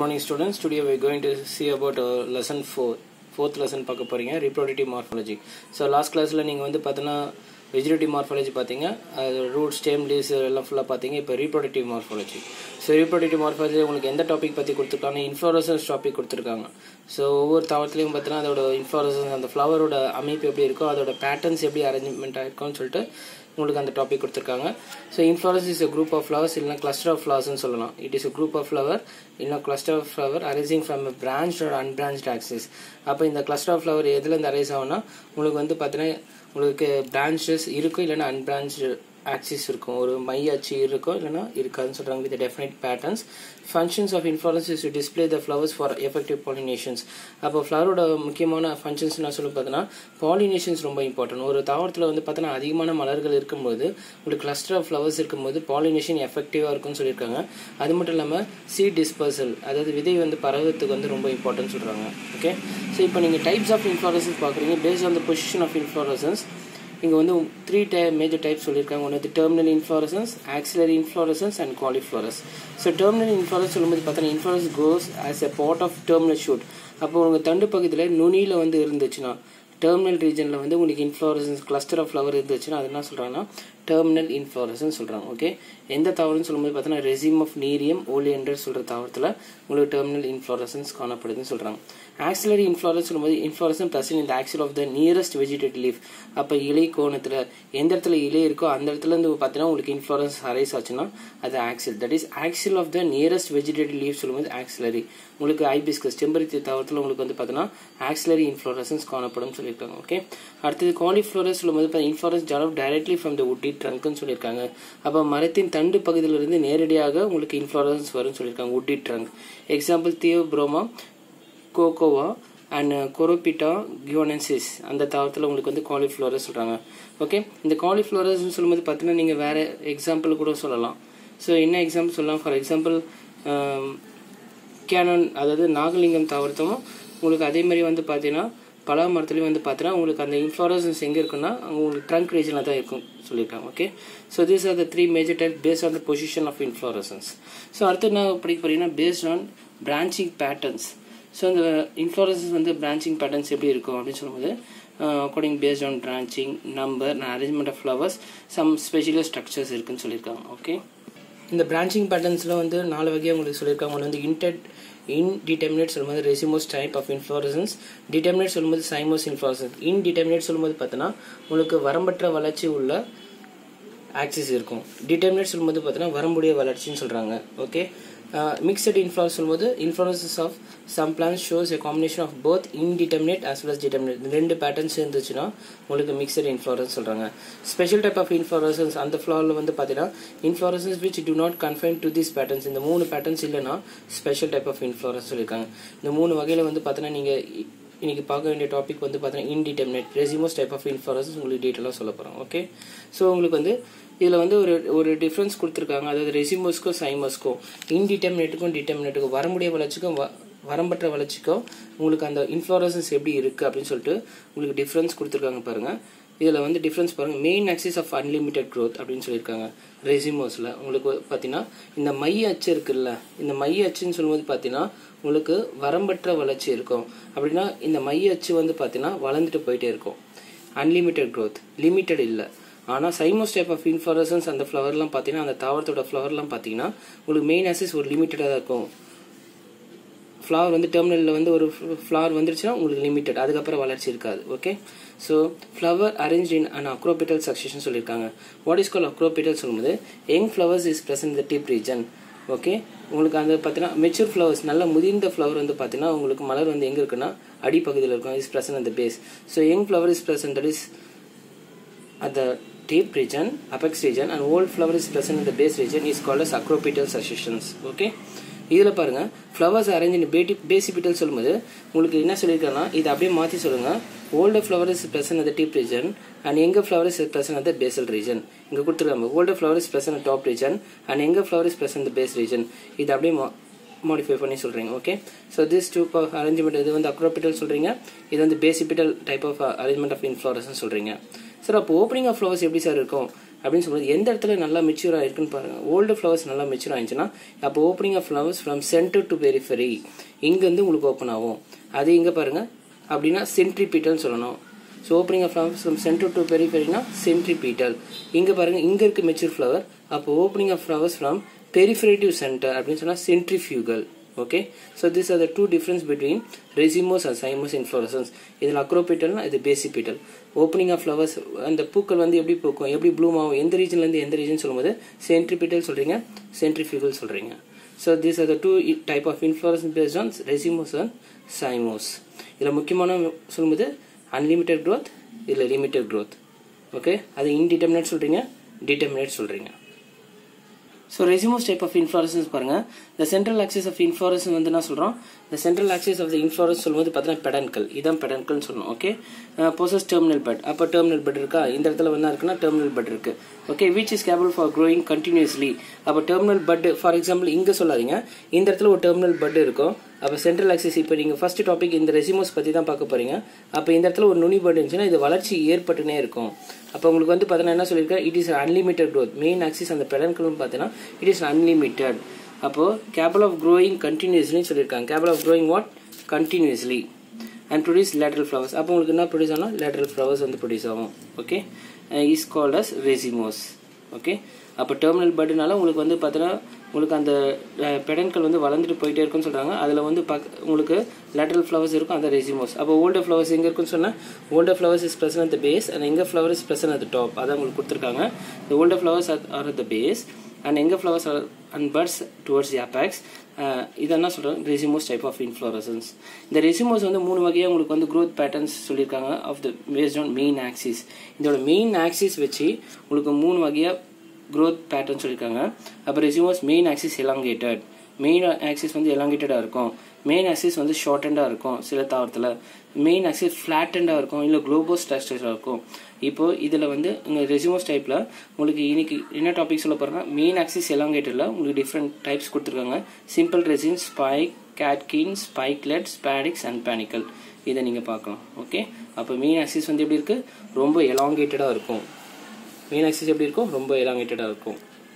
morning students today we are going to see about uh, lesson 4 fourth lesson பார்க்க போகிறீங்க reproductive morphology so last கிளாஸில் நீங்கள் வந்து பார்த்தோன்னா வெஜிடேட்டிவ் மார்ஃபாலஜி பார்த்தீங்க அது ரூட் ஸ்டேம் லீவ்ஸ் எல்லாம் ஃபுல்லாக பார்த்தீங்க இப்போ reproductive morphology so reproductive morphology உங்களுக்கு எந்த டாபிக் பற்றி கொடுத்துருக்காங்க இன்ஃப்ளோரசன்ஸ் டாபிக் கொடுத்துருக்காங்க ஸோ ஒவ்வொரு தாவரத்துலையும் பார்த்தீங்கன்னா அதோட இன்ஃப்ளோரசன்ஸ் அந்த ஃப்ளவரோட அமைப்பு எப்படி இருக்கோ அதோட பேட்டர்ன்ஸ் எப்படி அரேஞ்ச்மெண்ட் ஆயிருக்கும்னு சொல்லிட்டு உங்களுக்கு அந்த டாபிக் கொடுத்துருக்காங்க so inflorescence is a group of flowers இல்லைனா கிளஸ்டர் ஆஃப் ஃப்ளவர்ஸ்னு சொல்லலாம் it is a group of flower இல்லைனா cluster of flower arising from a branched or unbranched axis அப்போ இந்த கிளஸ்டர் ஆஃப் ஃப்ளவர் எதுலேருந்து அரைஸ் ஆகும்னா உங்களுக்கு வந்து பார்த்தீங்கன்னா உங்களுக்கு பிரான்ச்சஸ் இருக்கும் இல்லைன்னா அன்பிரான்ச்டு ஆக்சிஸ் இருக்கும் ஒரு மைய அச்சு இருக்கும் இல்லைன்னா இருக்காதுன்னு சொல்கிறாங்க with definite patterns functions of inflorescence is to display the flowers for effective pollinations அப்போ ஃப்ளவரோட முக்கியமான ஃபங்க்ஷன்ஸ் நான் சொல்லி பார்த்தீங்கன்னா பாலினேஷன்ஸ் ரொம்ப இம்பார்ட்டன்ட் ஒரு தாவரத்தில் வந்து பார்த்தீங்கன்னா அதிகமான மலர்கள் இருக்கும்போது உங்களுக்கு கிளஸ்டர் ஆஃப் ஃப்ளவர்ஸ் இருக்கும்போது பாலினேஷன் எஃபெக்டிவாக இருக்கும்னு சொல்லியிருக்காங்க அது மட்டும் இல்லாமல் சீட் டிஸ்பர்சல் அதாவது விதை வந்து பரவத்துக்கு வந்து ரொம்ப இம்பார்ட்டன்ட் சொல்கிறாங்க ஓகே ஸோ இப்போ நீங்கள் டைப்ஸ் ஆஃப் இன்ஃப்ளோரசன்ஸ் பார்க்குறீங்க based on the position of inflorescence இங்கே வந்து த்ரீ டை மேஜர் டைப் சொல்லியிருக்காங்க ஒன்று வந்து terminal inflorescence axillary inflorescence and cauliflorous so terminal inflorescence சொல்லும்போது பார்த்தீங்கன்னா inflorescence goes as a part of terminal shoot அப்போ உங்கள் தண்டு பகுதியில் நுனியில் வந்து இருந்துச்சுன்னா டெர்மினல் ரீஜனில் வந்து உங்களுக்கு இன்ஃப்ளோரசன்ஸ் கிளஸ்டர் ஆஃப் ஃப்ளவர் இருந்துச்சுன்னா அது என்ன சொல்கிறாங்கன்னா டெர்மினல் இன்ஃப்ளோரசன்ஸ் சொல்கிறாங்க ஓகே எந்த தாவரம்னு சொல்லும்போது பார்த்தீங்கன்னா ரெசிம் ஆஃப் நீரியம் ஓலியண்டர் சொல்கிற தாவரத்தில் உங்களுக்கு டெர்மினல் இன்ஃப்ளோரசன்ஸ் காணப்படுதுன்னு சொல்கிறாங்க ஆக்சிலரி இன்ஃப்ளோரன்ஸ் சொல்லும்போது இன்ஃப்ளோரசன் ப்ளஸ் இந்த axil of the nearest vegetative leaf அப்போ இலை கோணத்தில் எந்த இடத்துல இலை இருக்கோ அந்த இடத்துல இருந்து பார்த்தீங்கன்னா உங்களுக்கு இன்ஃப்ளோரன்ஸ் அரைஸ் ஆச்சுன்னா அது axil that is axil of the nearest vegetative leaf சொல்லும்போது ஆக்சிலரி உங்களுக்கு ஐபிஸ்கஸ் செம்பருத்தி தாவரத்தில் உங்களுக்கு வந்து பார்த்தீங்கன்னா ஆக்சிலரி இன்ஃப்ளோரசன்ஸ் காணப்படும் சொல்லியிருக்காங்க ஓகே அடுத்தது காலிஃப்ளோரஸ் சொல்லும்போது inflorescence develop directly from the woody ட்ரங்க்னு சொல்லியிருக்காங்க அப்போ மரத்தின் தண்டு பகுதியிலிருந்து நேரடியாக உங்களுக்கு இன்ஃப்ளோரன்ஸ் வரும்னு சொல்லியிருக்காங்க woody trunk example Theobroma கோகோவா அண்ட் கொரோபிட்டா கியோனன்சிஸ் அந்த தாவரத்தில் உங்களுக்கு வந்து காலிஃப்ளவரஸ் சொல்கிறாங்க ஓகே இந்த காலிஃப்ளவரஸ்னு சொல்லும்போது பார்த்தீங்கன்னா நீங்கள் வேறு எக்ஸாம்பிள் கூட சொல்லலாம் ஸோ என்ன எக்ஸாம்பிள் சொல்லலாம் ஃபார் எக்ஸாம்பிள் கேனன் அதாவது நாகலிங்கம் தாவரத்தும் உங்களுக்கு அதே மாதிரி வந்து பார்த்தீங்கன்னா பலா மரத்துலேயும் வந்து பார்த்தீங்கன்னா உங்களுக்கு அந்த இன்ஃப்ளோரசன்ஸ் எங்கே இருக்குன்னா உங்களுக்கு ட்ரங்க் ரீஜனில் தான் இருக்கும் சொல்லியிருக்காங்க okay so this are the three major type based on the position of inflorescence so அடுத்து என்ன படிக்க போறீங்கன்னா based on branching patterns so இந்த இன்ஃப்ளோரன்சஸ் வந்து பிரான்ச்சிங் பேட்டர்ன்ஸ் எப்படி இருக்கும் அப்படின்னு சொல்லும்போது according based on branching number arrangement of flowers some specials structures இருக்குன்னு சொல்லியிருக்காங்க ஓகே இந்த பிரான்ச்சிங் பேட்டர்ன்ஸில் வந்து நாலு வகையாக உங்களுக்கு சொல்லியிருக்காங்க ஒன்று வந்து இன்டெட் இன்டிட்டர்மினேட் சொல்லும்போது racemose type of inflorescence determinate சொல்லும்போது சைமோஸ் இன்ஃப்ளோரசன்ஸ் இன்டிட்டர்மினேட் சொல்லும்போது பார்த்தோன்னா உங்களுக்கு வரம்பற்ற வளர்ச்சி உள்ள ஆக்சிஸ் இருக்கும் டிட்டர்மினேட் சொல்லும்போது பார்த்தீங்கன்னா வரம்புடைய வளர்ச்சின்னு சொல்கிறாங்க ஓகே மிக்சட் இன்ஃப்ளூரன்ஸ் சொல்லும்போது inflorescences of some plants shows a combination of both indeterminate as well as determinate ரெண்டு பேட்டர்ன்ஸ் இருந்துச்சுன்னா உங்களுக்கு மிக்சட் இன்ஃப்ளூரன்ஸ் சொல்கிறாங்க ஸ்பெஷல் டைப் ஆஃப் இன்ஃப்ளோரசன்ஸ் அந்த ஃப்ளவரில் வந்து பார்த்தீங்கன்னா inflorescence which do not confine to this patterns இந்த மூணு பேட்டர்ன்ஸ் இல்லைன்னா ஸ்பெஷல் டைப் ஆஃப் இன்ஃப்ளோரன்ஸ் சொல்லியிருக்காங்க இந்த மூணு வகையில் வந்து பார்த்தீங்கன்னா நீங்கள் இன்னைக்கு பார்க்க வேண்டிய டாபிக் வந்து பார்த்தீங்கன்னா indeterminate racemose type of inflorescence உங்களுக்கு டீட்டெயிலாக சொல்ல போகிறோம் ஓகே ஸோ உங்களுக்கு வந்து இதில் வந்து ஒரு ஒரு டிஃப்ரென்ஸ் கொடுத்துருக்காங்க அதாவது ரெசிமோஸ்க்கும் சைமோஸ்க்கும் இன்டிட்டர்மினேட்டுக்கும் டிட்டர்மினேட்டுக்கும் வரமுடிய வளர்ச்சிக்கும் வரம்பற்ற வளர்ச்சிக்கும் உங்களுக்கு அந்த இன்ஃப்ளோரசன்ஸ் எப்படி இருக்குது அப்படின்னு சொல்லிட்டு உங்களுக்கு டிஃப்ரென்ஸ் கொடுத்துருக்காங்க பாருங்கள் இதில் வந்து டிஃப்ரென்ஸ் பாருங்கள் main axis of unlimited growth அப்படின்னு சொல்லியிருக்காங்க ரெசிமோஸில் உங்களுக்கு பார்த்தீங்கன்னா இந்த மைய அச்சு இருக்குல்ல இந்த மைய அச்சுன்னு சொல்லும்போது பார்த்தீங்கன்னா உங்களுக்கு வரம்பற்ற வளர்ச்சி இருக்கும் அப்படின்னா இந்த மைய அச்சு வந்து பார்த்தீங்கன்னா வளர்ந்துட்டு போயிட்டே இருக்கும் அன்லிமிட்டெட் க்ரோத் லிமிட்டட் இல்லை ஆனால் சைமோஸ் டைப் ஆஃப் இன்ஃப்ளோரசன்ஸ் அந்த ஃப்ளவர்லாம் பார்த்தீங்கன்னா அந்த தாவரத்தோட ஃப்ளவர்லாம் பார்த்தீங்கன்னா உங்களுக்கு மெயின் ஆசிஸ் ஒரு லிமிட்டடாக தான் இருக்கும் ஃப்ளவர் வந்து டெர்மினலில் வந்து ஒரு ஃப்ளவர் வந்துருச்சுன்னா உங்களுக்கு லிமிட்டட் அதுக்கப்புறம் வளர்ச்சி இருக்காது okay so flower arrange in an acropetal succession சொல்லியிருக்காங்க வாட் இஸ் கால் அக்ரோபிட்டல் சொல்லும்போது young flowers is present the deep region okay உங்களுக்கு அந்த பார்த்தீங்கன்னா மெச்சூர் ஃப்ளவர்ஸ் நல்ல முதிர்ந்த ஃப்ளவர் வந்து பார்த்தீங்கன்னா உங்களுக்கு மலர் வந்து எங்கே இருக்குன்னா அடிப்பகுதியில் இருக்கும் இஸ் பிரசன்ட் அந்த base so young flower is present that is at the deep region, apex region and old flower is present in the base region is called as acropetal successions. Okay. இதில் பாருங்கள் flowers arrange இன் பேட்டி பேசிபிட்டல் சொல்லும்போது உங்களுக்கு என்ன சொல்லியிருக்காங்கன்னா இதை அப்படியே மாற்றி சொல்லுங்கள் ஓல்டு ஃப்ளவர் இஸ் பிரசன்ட் அந்த deep region and young flower is present அந்த பேசல் ரீஜன் இங்கே கொடுத்துருக்காங்க old flower is present top region and young flower is present base region இது அப்படியே மாடிஃபை பண்ணி சொல்கிறீங்க okay so this two of arrangement இது வந்து அக்ரோபிட்டல் சொல்கிறீங்க இது வந்து basipetal type of arrangement of இன்ஃப்ளோரஸ்ன்னு சொல்கிறீங்க சார் அப்போ ஓப்பனிங் ஆஃப் ஃப்ளவர்ஸ் எப்படி சார் இருக்கும் அப்படின்னு சொல்லும்போது எந்த இடத்துல நல்லா மெச்சூர் ஆயிருக்குன்னு பாருங்க ஓல்டு ஃப்ளவர்ஸ் நல்லா மெச்சூர் ஆயிடுச்சுன்னா அப்போ opening of flowers from centre to periphery இங்கேருந்து உங்களுக்கு ஓப்பன் ஆகும் அது இங்கே பாருங்க அப்படின்னா சென்ட்ரிபீட்டல்னு சொல்லணும் so opening of flowers from centre to பெரிஃபெரினா சென்ட்ரிபீட்டல் இங்கே பாருங்க இங்கே இருக்கு மெச்சூர் ஃப்ளவர் அப்போ opening of flowers from periphery to centre அப்படின்னு சொன்னால் centrifugal okay so this are the two difference between racemose and cymose inflorescence இதில் அக்ரோபீட்டல்னா இது பேசிபீட்டல் ஓப்பனிங் ஆஃப் ஃப்ளவர்ஸ் அந்த பூக்கள் வந்து எப்படி பூக்கும் எப்படி ப்ளூம் ஆகும் எந்த ரீஜன்லேருந்து எந்த ரீஜன் சொல்லும்போது சென்ட்ரிபீட்டல் சொல்கிறீங்க சென்ட்ரிஃபியூகல் சொல்கிறீங்க so this are the two type of inflorescence based on racemose and cymose இதில் முக்கியமான சொல்லும்போது அன்லிமிட்டெட் க்ரோத் இதில் லிமிட்டட் க்ரோத் ஓகே அது இன்டிட்டர்மினேட் சொல்கிறீங்க டிட்டர்மினேட் சொல்கிறீங்க so racemose type of inflorescence பாருங்க இந்த சென்ட்ரல் ஆக்சிஸ் ஆஃப் இன்ஃப்ளாரசன் வந்து என்ன சொல்கிறோம் இந்த central axis of the inflorescence சொல்லும்போது பார்த்தீங்கன்னா பெடன்கல் இதான் பெடன்கல்னு சொல்லணும் ஓகே போசஸ் டெர்மினல் பெட் அப்போ டெர்மினல் பெட் இருக்கா இந்த இடத்துல என்ன இருக்குன்னா டெர்மினல் பெட் இருக்கு okay which is capable for growing continuously அப்போ டெர்மினல் பட் ஃபார் எக்ஸாம்பிள் இங்கே சொல்லாதீங்க இந்த இடத்துல ஒரு டெர்மினல் பட் இருக்கும் அப்போ சென்ட்ரல் ஆக்சிஸ் இப்போ நீங்கள் ஃபர்ஸ்ட் டாபிக் இந்த ரெசிமோஸ் பற்றி தான் பார்க்க போறீங்க அப்போ இந்த இடத்துல ஒரு நுனி பட் இருந்துச்சுன்னா இது வளர்ச்சி ஏற்பட்டுனே இருக்கும் அப்போ உங்களுக்கு வந்து பார்த்தீங்கன்னா என்ன சொல்லியிருக்கேன் it is unlimited growth main axis அந்த பெடன்கல்னு பார்த்தீங்கன்னா இட் இஸ் அன்லிமிட்டட் அப்போது கேபிள் ஆஃப் க்ரோயிங் கண்டினியூஸ்லின்னு சொல்லியிருக்காங்க capable of growing what continuously and produce lateral flowers அப்போ உங்களுக்கு என்ன ப்ரொடியூஸ் ஆகும் லேட்ரல் ஃப்ளவர்ஸ் வந்து ப்ரொடியூஸ் ஆகும் okay is called as racemose okay அப்போ டெர்மினல் பட்னால உங்களுக்கு வந்து பார்த்தீங்கன்னா உங்களுக்கு அந்த பெடன்கள் வந்து வளர்ந்துட்டு போயிட்டே இருக்குன்னு சொல்கிறாங்க அதில் வந்து பக் உங்களுக்கு லேட்ரல் ஃப்ளவர்ஸ் இருக்கும் அந்த ரெசிமோஸ் அப்போ ஓல்டர் ஃப்ளவர்ஸ் எங்கே இருக்குன்னு சொன்னால் older flowers is present at the base and எங்கே flower is present at the top அதான் உங்களுக்கு கொடுத்துருக்காங்க இந்த older flowers are at the base and எங்கே flowers are and buds towards the apex இது என்ன சொல்கிறாங்க ரெசிமோஸ் டைப் ஆஃப் இன்ஃப்ளோரசன்ஸ் இந்த ரெசிமோஸ் வந்து மூணு வகையாக உங்களுக்கு வந்து க்ரோத் பேட்டர்ன்ஸ் சொல்லியிருக்காங்க of the based on main axis இதோட மெயின் ஆக்சிஸ் வச்சு உங்களுக்கு மூணு வகையாக க்ரோத் பேட்டர்ன் சொல்லியிருக்காங்க அப்போ racemose main axis elongated main axis வந்து எலாங்கேட்டடாக இருக்கும் மெயின் ஆக்சிஸ் வந்து ஷார்ட்டண்டாக இருக்கும் சில தாவரத்தில் மெயின் ஆக்சிஸ் ஃப்ளாட்டண்டாக இருக்கும் இல்லை குளோபோ ஸ்ட்ரக்சராக இருக்கும் இப்போது இதில் வந்து உங்கள் ரெசிமோஸ் டைப்பில் உங்களுக்கு இன்னைக்கு என்ன டாபிக் சொல்ல போகிறேன்னா மெயின் ஆக்சிஸ் எலாங்கேட்டடில் உங்களுக்கு டிஃப்ரெண்ட் டைப்ஸ் கொடுத்துருக்காங்க simple raceme spike catkin spikelet spadix and panicle இதை நீங்கள் பார்க்கலாம் ஓகே அப்போ மெயின் ஆக்சிஸ் வந்து எப்படி இருக்குது ரொம்ப எலாங்கேட்டடாக இருக்கும் மெயின் ஆக்சிஸ் எப்படி இருக்கும் ரொம்ப எலாங்கேட்டடாக இருக்கும்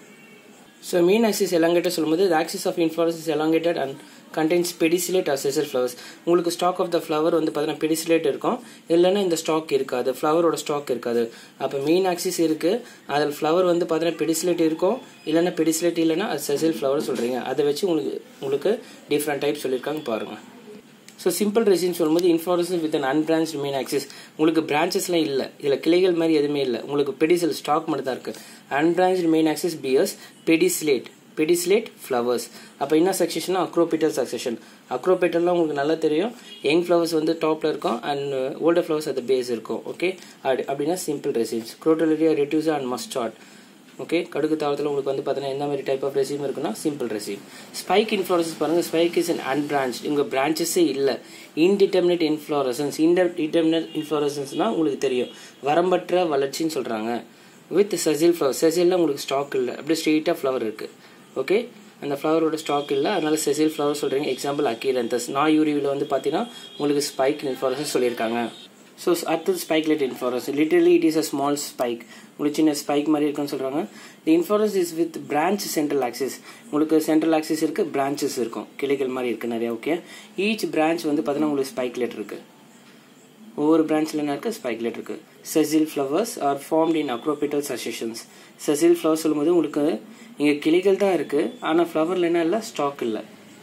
ஸோ மெயின் ஆக்சிஸ் எலாங்கேட்டட் சொல்லும்போது axis of inflorescence is elongated and contains pedicellate or sessile flowers உங்களுக்கு ஸ்டாக் ஆஃப் த ஃப்ளவர் வந்து பார்த்தீங்கன்னா பெடிசிலேட் இருக்கும் இல்லைன்னா இந்த ஸ்டாக் இருக்காது ஃப்ளவரோட ஸ்டாக் இருக்காது அப்போ மெயின் ஆக்சிஸ் இருக்குது அதில் ஃப்ளவர் வந்து பார்த்தீங்கன்னா பெடிசிலேட் இருக்கும் இல்லைன்னா பெடிசிலேட் இல்லைன்னா அது செசல் ஃப்ளவர் சொல்கிறீங்க அதை வச்சு உங்களுக்கு உங்களுக்கு டிஃப்ரெண்ட் டைப் சொல்லியிருக்காங்க பாருங்கள் ஸோ சிம்பிள் ரெசின் சொல்லும்போது inflorescence with an unbranched main axis உங்களுக்கு பிரான்ச்சஸ்லாம் இல்லை இதில் கிளைகள் மாதிரி எதுவுமே இல்லை உங்களுக்கு பெடிசல் ஸ்டாக் மட்டும் தான் இருக்குது unbranched main axis bears pedicellate pedicellate flowers அப்போ என்ன சக்சஷன்னா அக்ரோபீட்டல் சக்சஷன் அக்ரோபீட்டல்லாம் உங்களுக்கு நல்லா தெரியும் யங் ஃப்ளவர்ஸ் வந்து டாப்பில் இருக்கும் அண்ட் ஓல்டர் ஃப்ளவர்ஸ் அது பேஸ் இருக்கும் ஓகே அப்படி அப்படின்னா simple racemes Crotalaria radish and mustard okay கடுகு தாவரத்தில் உங்களுக்கு வந்து பார்த்தீங்கன்னா எந்த மாதிரி டைப் ஆஃப் ரெசிம் இருக்குன்னா சிம்பிள் ரெசிம் ஸ்பைக் இன்ஃப்ளோரசன்ஸ் பாருங்க ஸ்பைக் இஸ் அன் அன்பிரான்ச் உங்கள் பிரான்ச்சஸே இல்லை இன்டிட்டர்மினேட் இன்ஃப்ளோரசன்ஸ் இன்டர் டிட்டர்மினேட் இன்ஃப்ளோரசன்ஸ்னால் உங்களுக்கு தெரியும் வரம்பற்ற வளர்ச்சின்னு சொல்கிறாங்க வித் செசில் ஃப்ளவர் செசிலில் உங்களுக்கு ஸ்டாக் இல்லை அப்படியே ஸ்ட்ரெயிட்டாக ஃப்ளவர் இருக்குது ஓகே அந்த ஃப்ளவரோட ஸ்டாக் இல்லை அதனால செசில் ஃப்ளவர் சொல்கிறீங்க எக்ஸாம்பிள் அக்கீரந்தஸ் நான் யூரிவில் வந்து பார்த்தீங்கன்னா உங்களுக்கு ஸ்பைக் இன்ஃப்ளோரசன்ஸ் சொல்லியிருக்காங்க ஸோ அடுத்தது spikelet inflorescence literally it is a small spike உங்களுக்கு சின்ன ஸ்பைக் மாதிரி இருக்குன்னு சொல்கிறாங்க the inflorescence is with branch central axis உங்களுக்கு சென்ட்ரல் ஆக்சிஸ் இருக்குது பிரான்ச்சஸ் இருக்கும் கிளைகள் மாதிரி இருக்குது நிறையா ஓகே ஈச் பிரான்ச் வந்து பார்த்தீங்கன்னா உங்களுக்கு ஸ்பைக்லெட் இருக்குது ஒவ்வொரு பிரான்ச்சில் என்ன இருக்குது ஸ்பைக்லெட் இருக்குது sessile flowers are formed in acropetal successions sessile flowers சொல்லும்போது உங்களுக்கு இங்கே கிளைகள் தான் இருக்குது ஆனால் ஃப்ளவரில் என்ன இல்லை ஸ்டாக் இல்லை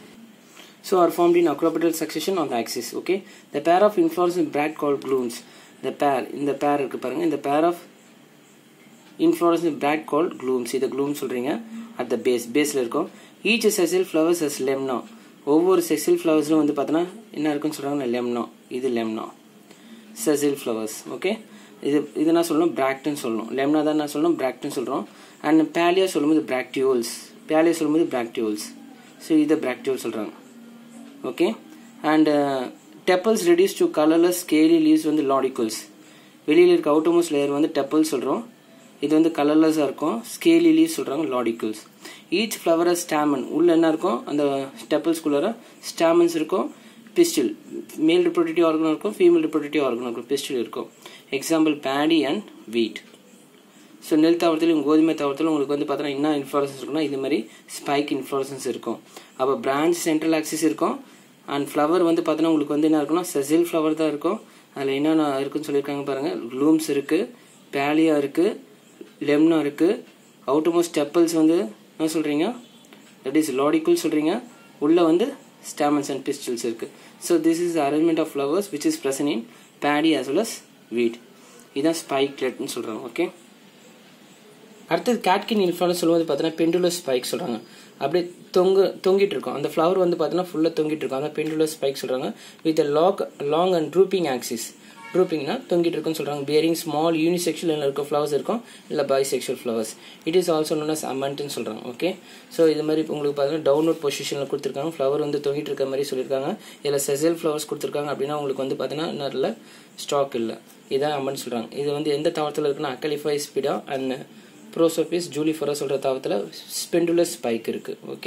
so are formed in acropital succession on the axis okay the pair of inflorescence brad called glooms the pair இந்த pair இருக்கு பாருங்க இந்த pair of inflorescence brad called glooms இது glooms சொல்றீங்க at the base baseல இருக்கும் each sessile flowers has lemna ஒவ்வொரு sessile ஃப்ளவர்ஸ்லும் வந்து பார்த்தோன்னா என்ன இருக்குன்னு சொல்கிறாங்க லெம்னா இது லெம்னா செசில் ஃப்ளவர்ஸ் ஓகே இது இது என்ன சொல்லணும் பிராக்ட்னு சொல்லணும் லெம்னா தான் என்ன சொல்லணும் பிராக்ட்னு சொல்கிறோம் அண்ட் பேலியா சொல்லும்போது பிராக்டியூல்ஸ் பேலியா சொல்லும்போது பிராக்டியூல்ஸ் ஸோ இதை பிராக்டியூல் சொல்கிறாங்க okay and tepals reduced to colourless scaly leaves வந்து லாடிகுல்ஸ் வெளியில் இருக்க அவுட்டமோஸ்ட் லேயர் வந்து டெப்பல் சொல்கிறோம் இது வந்து கலர்லெஸ்ஸாக இருக்கும் ஸ்கேலி லீவ்ஸ் சொல்கிறாங்க லாடிகுல்ஸ் ஈச் ஃப்ளவரஸ் ஸ்டாமன் உள்ள என்ன இருக்கும் அந்த டெப்பல்ஸ்குள்ளார ஸ்டாமன்ஸ் இருக்கும் பிஸ்டில் மேல் ரிப்ரொடக்டிவ் ஆர்கன் இருக்கும் ஃபீமேல் ரிப்ரொடக்டிவ் ஆர்கன் இருக்கும் பிஸ்டில் இருக்கும் example paddy and wheat so நெல் தாவரத்துலையும் கோதுமை தாவரத்திலும் உங்களுக்கு வந்து பார்த்தீங்கன்னா என்ன இன்ஃப்ளோரன்ஸ் இருக்குன்னா இது மாதிரி ஸ்பைக் இன்ஃப்ளோரன்ஸ் இருக்கும் அப்போ பிரான்ச் சென்ட்ரல் ஆக்சிஸ் இருக்கும் அண்ட் ஃப்ளவர் வந்து பார்த்தீங்கன்னா உங்களுக்கு வந்து என்ன இருக்குன்னா செசில் ஃப்ளவர் தான் இருக்கும் அதில் என்னென்ன இருக்குன்னு சொல்லியிருக்காங்க பாருங்கள் க்ளூம்ஸ் இருக்குது பேலியா இருக்குது லெம்னா இருக்குது அவுட்டமோஸ்ட் ஸ்டெப்பிள்ஸ் வந்து என்ன சொல்கிறீங்க தட் இஸ் லாடிக்குள் சொல்கிறீங்க உள்ளே வந்து ஸ்டாமன்ஸ் அண்ட் பிஸ்டில்ஸ் இருக்குது so this is arrangement of flowers which is present in paddy as well as வீட் இதுதான் ஸ்பைக்லெட்னு சொல்கிறாங்க ஓகே அடுத்தது கேட்கின் இன்ஃப்ளவர்ஸ் சொல்லும்போது பார்த்தீங்கன்னா பெண்டுலஸ் ஸ்பைக் சொல்கிறாங்க அப்படியே தொங்க தொங்கிட்டு இருக்கும் அந்த ஃப்ளவர் வந்து பார்த்தீங்கன்னா ஃபுல்லாக தொங்கிட்டு இருக்கும் அந்த பெண்டுலஸ் ஸ்பைக் சொல்கிறாங்க வித் லாக் லாங் அண்ட் ட்ரூப்பிங் ஆக்சிஸ் ட்ரூப்பிங்னா தொங்கிட்டு இருக்குன்னு சொல்கிறாங்க பியரிங் ஸ்மால் யூனிசெக்ஷுவல் இருக்க ஃப்ளவர்ஸ் இருக்கும் இல்லை bisexual flowers it is also known as அமண்ட்னு சொல்கிறாங்க ஓகே ஸோ இது மாதிரி இப்போ உங்களுக்கு பார்த்தீங்கன்னா டவுன்லோட் பொசிஷனில் கொடுத்துருக்காங்க ஃப்ளவர் வந்து தொங்கிட்டு இருக்க மாதிரி சொல்லியிருக்காங்க இதில் செசல் ஃப்ளவர்ஸ் கொடுத்துருக்காங்க அப்படின்னா உங்களுக்கு வந்து பார்த்தீங்கன்னா நல்ல ஸ்டாக் இல்லை இதான் அமண்ட் சொல்கிறாங்க இது வந்து எந்த தாவரத்தில் இருக்குன்னா அக்கலிஃபை ஸ்பிடா அண்ட் ப்ரோசோபிஸ் ஜூலிஃபரா சொல்கிற தாவரத்தில் ஸ்பெண்டுலஸ் ஸ்பைக் இருக்குது ஓகே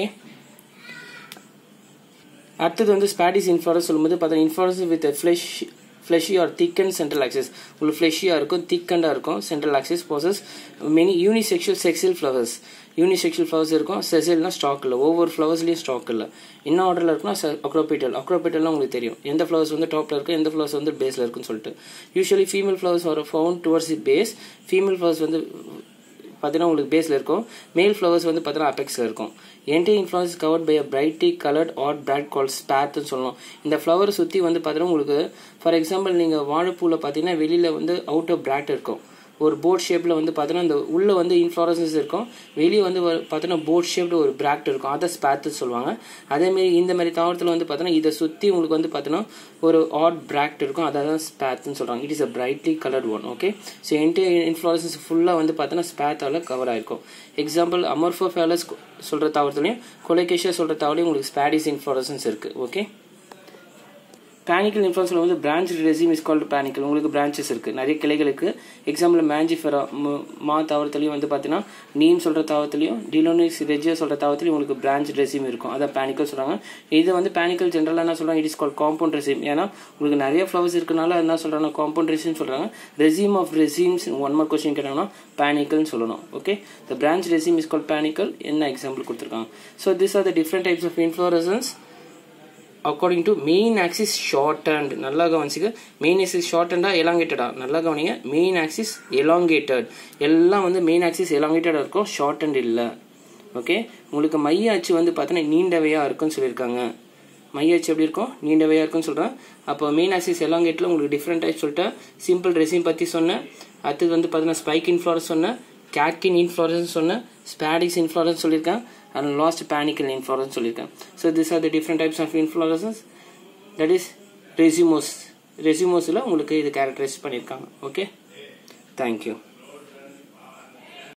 அடுத்தது வந்து ஸ்பாடிஸ் இன்ஃப்ளோரஸ் சொல்லும்போது பார்த்தீங்கன்னா inflorescence with flesh fleshy or thick and central axis உங்களுக்கு ஃப்ளஷியாக இருக்கும் திக்கண்டாக இருக்கும் central axis possess many unisexual செக்ஸில் ஃப்ளவர்ஸ் யூனிசெக்ஷுவல் ஃப்ளவர்ஸ் இருக்கும் செசில்னா ஸ்டாக் இல்லை ஒவ்வொரு ஃப்ளவர்ஸ்லேயும் ஸ்டாக் இல்லை என்ன ஆர்டரில் இருக்குன்னா அக்ரோபேட்டல் அக்ரோபேட்டல்லாம் உங்களுக்கு தெரியும் எந்த ஃப்ளவர்ஸ் வந்து டாப்பில் இருக்குது எந்த ஃப்ளவர்ஸ் வந்து பேஸில் இருக்குன்னு சொல்லிட்டு usually female flowers are found towards the base female flowers வந்து பார்த்தீங்கன்னா உங்களுக்கு பேஸில் இருக்கும் மேல் ஃப்ளவர்ஸ் வந்து பார்த்தீங்கன்னா அபெக்ஸில் இருக்கும் entire inflorescence covered by a brightly coloured and broad called ஸ்பேத்னு சொல்லணும் இந்த ஃப்ளவரை சுற்றி வந்து பார்த்தீங்கன்னா உங்களுக்கு ஃபார் எக்ஸாம்பிள் நீங்கள் வாழைப்பூவில் பார்த்தீங்கன்னா வெளியில் வந்து அவுட் ஆஃப் பிராட் இருக்கும் ஒரு போட் ஷேப்பில் வந்து பார்த்தீங்கன்னா இந்த உள்ளே வந்து இன்ஃப்ளோரன்சஸ் இருக்கும் வெளியே வந்து பார்த்தீங்கன்னா போட் ஷேப்டு ஒரு பிராக்ட் இருக்கும் அதை ஸ்பேத்து சொல்லுவாங்க அதேமாரி இந்த மாதிரி தாவரத்தில் வந்து பார்த்தீங்கன்னா இதை சுற்றி உங்களுக்கு வந்து பார்த்தீங்கன்னா ஒரு ஆட் பிராக்ட் இருக்கும் அதை தான் ஸ்பேத்துன்னு சொல்கிறாங்க it is a brightly coloured one okay so entire inflorescences ஃபுல்லாக வந்து பார்த்தீங்கன்னா ஸ்பேத்தால் கவர் ஆயிருக்கும் எக்ஸாம்பிள் அமர்ஃபோ ஃபேலஸ் சொல்கிற தாவரத்துலையும் கொலைகேஷியா சொல்கிற தாவரலையும் உங்களுக்கு ஸ்பேடிஸ் இன்ஃப்ளோரன்சஸ் இருக்குது ஓகே பேனிக்கல் இன்ஃப்ளூன்ஸில் வந்து branch raceme is called panicle உங்களுக்கு பிரான்ச்சஸ் இருக்குது நிறைய கிளைகளுக்கு எக்ஸாம்பிள் மேஞ்சிஃபெரா மா தாவரத்துலையும் வந்து பார்த்தீங்கன்னா நீம் சொல்கிற தாவரத்துலையும் டிலோனிக்ஸ் ரெஜியோ சொல்கிற தாவரத்துலையும் உங்களுக்கு பிரான்ச் ரெசிம் இருக்கும் அதான் பேனிக்கல் சொல்கிறாங்க இது வந்து பேனிக்கல் ஜென்ரலாக என்ன சொல்கிறாங்க it is called compound raceme ஏன்னா உங்களுக்கு நிறைய ஃப்ளவர்ஸ் இருக்கனால என்ன சொல்கிறாங்க காம்பவுண்ட் ரெசிம் சொல்கிறாங்க raceme of racemes one mark question கேட்டாங்கன்னா பேனிக்கல்னு சொல்லணும் okay the branch raceme is called panicle என்ன எக்ஸாம்பிள் கொடுத்துருக்காங்க so this are the different types of inflorescence according to main axis short and நல்லா கவனிச்சுக்க மெயின் ஆக்சிஸ் ஷார்ட் அண்டா எலாங்கேட்டடா நல்லா கவனிங்க மெயின் ஆக்சிஸ் எலாங்கேட்டட் எல்லாம் வந்து மெயின் ஆக்சிஸ் எலாங்கேட்டடாக இருக்கும் ஷார்ட் அண்ட் இல்லை ஓகே உங்களுக்கு மைய அச்சு வந்து பார்த்தீங்கன்னா நீண்டவையாக இருக்குன்னு சொல்லியிருக்காங்க மைய அச்சு எப்படி இருக்கும் நீண்டவையாக இருக்குன்னு சொல்கிறேன் அப்போ மெயின் ஆக்சிஸ் எலாங்கேட்டில் உங்களுக்கு டிஃப்ரெண்ட் டைப் சொல்லிட்டேன் சிம்பிள் ரெசிம் பற்றி சொன்னேன் அடுத்தது வந்து பார்த்தீங்கன்னா ஸ்பைக் இன்ஃப்ளோரன்ஸ் சொன்னேன் கேட்கின் இன்ஃப்ளோரன்ஸ் சொன்னேன் ஸ்பாடிக்ஸ் இன்ஃப்ளோரன்ஸ் சொல்லியிருக்கேன் and lost panicle inflorescence சொல்லியிருக்கேன் so these are the different types of inflorescence that is resumos resumosல உங்களுக்கு இது கேரக்டரைஸ் பண்ணியிருக்காங்க ஓகே தேங்க்யூ